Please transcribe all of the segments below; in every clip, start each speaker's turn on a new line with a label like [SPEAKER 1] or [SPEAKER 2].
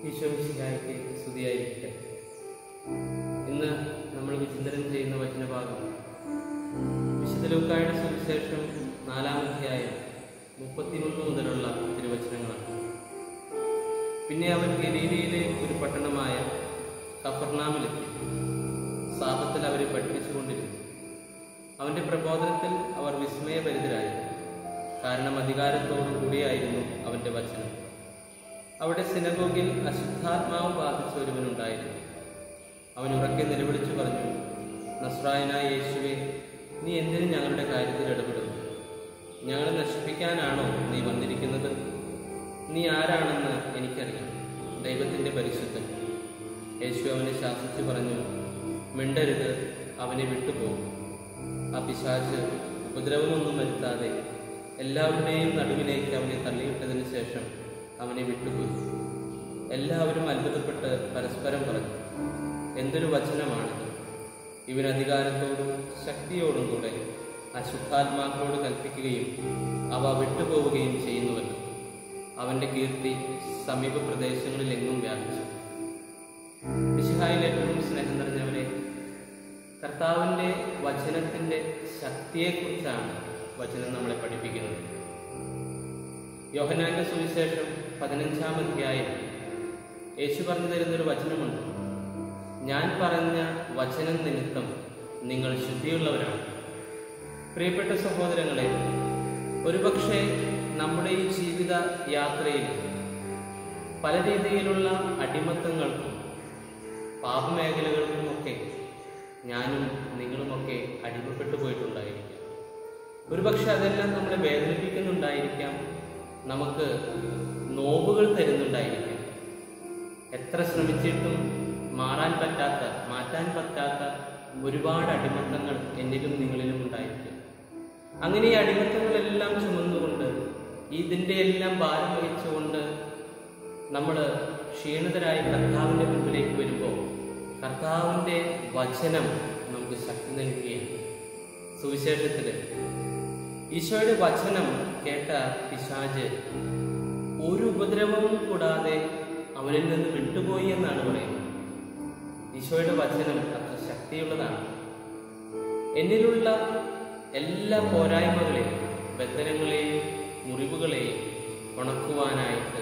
[SPEAKER 1] ഈശോമിശിഹായ്ക്ക് സ്തുതിയായിരിക്കട്ടെ ഇന്ന് നമ്മൾ വിചിന്തനം ചെയ്യുന്ന വചനഭാഗം വിശുദ്ധ ലൂക്കായുടെ സുവിശേഷം നാലാമധ്യായം മുപ്പത്തിമൂന്ന് മുതലുള്ള തിരുവചനങ്ങളാണ് പിന്നെ അവൻ ഗലീലയിലെ ഒരു പട്ടണമായ കഫർനാമിലെത്തി സാപത്തിൽ അവരെ പഠിപ്പിച്ചുകൊണ്ടിരുന്നു അവന്റെ പ്രബോധനത്തിൽ അവർ വിസ്മയഭരിതരായി കാരണം അധികാരത്തോടു കൂടിയായിരുന്നു അവന്റെ വചനം അവിടെ സിനഗോഗിൽ അശുദ്ധാത്മാവ് ബാധിച്ച ഒരുവനുണ്ടായിരുന്നു അവൻ ഉറക്കെ നിലവിളിച്ചു പറഞ്ഞു നസ്രായനായ യേശുവെ നീ എന്തിനു ഞങ്ങളുടെ കാര്യത്തിൽ ഇടപെടുന്നു ഞങ്ങളെ നശിപ്പിക്കാനാണോ നീ വന്നിരിക്കുന്നത് നീ ആരാണെന്ന് എനിക്കറിയാം ദൈവത്തിൻ്റെ പരിശുദ്ധൻ യേശു അവനെ ശാസിച്ചു പറഞ്ഞു മിണ്ടരുത് അവനെ വിട്ടുപോകും ആ പിശാച് ഉപദ്രവമൊന്നും വരുത്താതെ എല്ലാവരുടെയും നടുവിലേക്ക് അവനെ തള്ളിയിട്ടതിന് ശേഷം അവനെ വിട്ടുപോയി എല്ലാവരും അത്ഭുതപ്പെട്ട് പരസ്പരം പറഞ്ഞു എന്തൊരു വചനമാണിത് ഇവൻ അധികാരത്തോടും ശക്തിയോടും കൂടെ അശുദ്ധാത്മാക്കളോട് കൽപ്പിക്കുകയും അവ വിട്ടുപോവുകയും ചെയ്യുന്നുവല്ലോ അവന്റെ കീർത്തി സമീപ പ്രദേശങ്ങളിലെങ്ങും വ്യാപിച്ചു വിശുഹായിൽ ഏറ്റവും സ്നേഹം നിറഞ്ഞവരെ കർത്താവിൻ്റെ വചനത്തിൻ്റെ ശക്തിയെക്കുറിച്ചാണ് വചനം നമ്മളെ പഠിപ്പിക്കുന്നത് യോഹനാന്റെ സുവിശേഷം പതിനഞ്ചാം അധ്യായം യേശു പറഞ്ഞു തരുന്നൊരു വചനമുണ്ട് ഞാൻ പറഞ്ഞ വചനം നിമിത്തം നിങ്ങൾ ശുദ്ധിയുള്ളവരാണ് പ്രിയപ്പെട്ട സഹോദരങ്ങളെ ഒരുപക്ഷെ നമ്മുടെ ഈ ജീവിത യാത്രയിൽ പല രീതിയിലുള്ള അടിമത്തങ്ങൾക്കും പാപമേഖലകൾക്കുമൊക്കെ ഞാനും നിങ്ങളുമൊക്കെ അടിമപ്പെട്ടു പോയിട്ടുണ്ടായിരിക്കാം ഒരുപക്ഷെ അതെല്ലാം നമ്മളെ വേദനിപ്പിക്കുന്നുണ്ടായിരിക്കാം നമുക്ക് നോവുകൾ തരുന്നുണ്ടായിരിക്കാം എത്ര ശ്രമിച്ചിട്ടും മാറാൻ പറ്റാത്ത മാറ്റാൻ പറ്റാത്ത ഒരുപാട് അടിമത്തങ്ങൾ എന്നിലും നിങ്ങളിലും ഉണ്ടായിരിക്കും അങ്ങനെ ഈ അടിമത്തങ്ങളെല്ലാം ചുമന്നുകൊണ്ട് ഇതിൻ്റെ എല്ലാം ഭാരം വഹിച്ചുകൊണ്ട് നമ്മൾ ക്ഷീണിതരായി കർത്താവിൻ്റെ മുമ്പിലേക്ക് വരുമ്പോൾ കർത്താവിൻ്റെ വചനം നമുക്ക് ശക്തി നൽകുകയാണ് സുവിശേഷത്തിൽ ഈശോയുടെ വചനം കേട്ട പിശാജ് ഒരു ഉപദ്രവവും കൂടാതെ അവനിൽ നിന്ന് വിട്ടുപോയി എന്നാണ് പറയുന്നത് ഈശോയുടെ വചനം അത്ര ശക്തിയുള്ളതാണ് എന്നിലുള്ള എല്ലാ പോരായ്മകളെയും ബന്ധനങ്ങളെയും മുറിവുകളെയും ഉണക്കുവാനായിട്ട്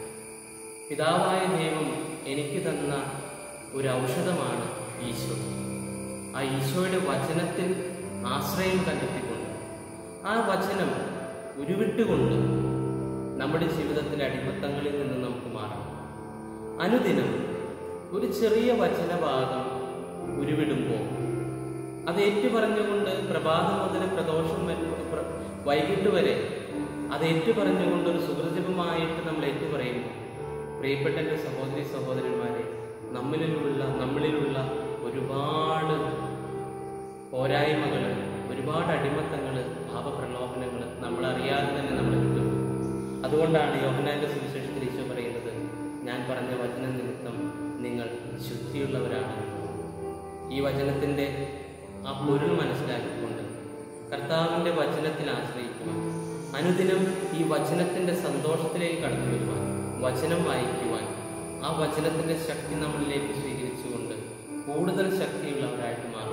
[SPEAKER 1] പിതാവായ ദൈവം എനിക്ക് തന്ന ഒരു ഔഷധമാണ് ഈശോ ആ ഈശോയുടെ വചനത്തിൽ ആശ്രയം കണ്ടെത്തിക്കൊണ്ട് ആ വചനം ഉരുവിട്ടുകൊണ്ട് നമ്മുടെ ജീവിതത്തിലെ അടിമത്തങ്ങളിൽ നിന്ന് നമുക്ക് മാറാം അനുദിനം ഒരു ചെറിയ വചനഭാഗം ഉരുവിടുമ്പോൾ അത് ഏറ്റുപറഞ്ഞുകൊണ്ട് പ്രഭാതം മുതൽ പ്രദോഷം വരെ പ്ര- വൈകിട്ട് വരെ അത് ഏറ്റുപറഞ്ഞുകൊണ്ട് ഒരു സുഹൃജപമായിട്ട് നമ്മൾ ഏറ്റുപറയുമ്പോൾ പ്രിയപ്പെട്ട എൻ്റെ സഹോദരി സഹോദരന്മാരെ നമ്മളിലുള്ള നമ്മളിലുള്ള ഒരുപാട് പോരായ്മകൾ ഒരുപാട് അടിമത്തങ്ങൾ പാപപ്രലോഭനങ്ങൾ നമ്മളറിയാതെ തന്നെ നമ്മൾ കിട്ടും അതുകൊണ്ടാണ് യോഹനാന്റെ സുവിശേഷത്തിൽ ഈശോ പറയുന്നത് ഞാൻ പറഞ്ഞ വചന നിമിത്തം നിങ്ങൾ ശുദ്ധിയുള്ളവരാണ് ഈ വചനത്തിൻ്റെ ആ പൊരുൾ മനസ്സിലാക്കിക്കൊണ്ട് കർത്താവിൻ്റെ വചനത്തിൽ ആശ്രയിക്കുവാൻ അനുദിനം ഈ വചനത്തിൻ്റെ സന്തോഷത്തിലേക്ക് കടന്നു വരുവാൻ വചനം വായിക്കുവാൻ ആ വചനത്തിൻ്റെ ശക്തി നമ്മളിലേക്ക് സ്വീകരിച്ചുകൊണ്ട് കൂടുതൽ ശക്തിയുള്ളവരായിട്ട് മാറും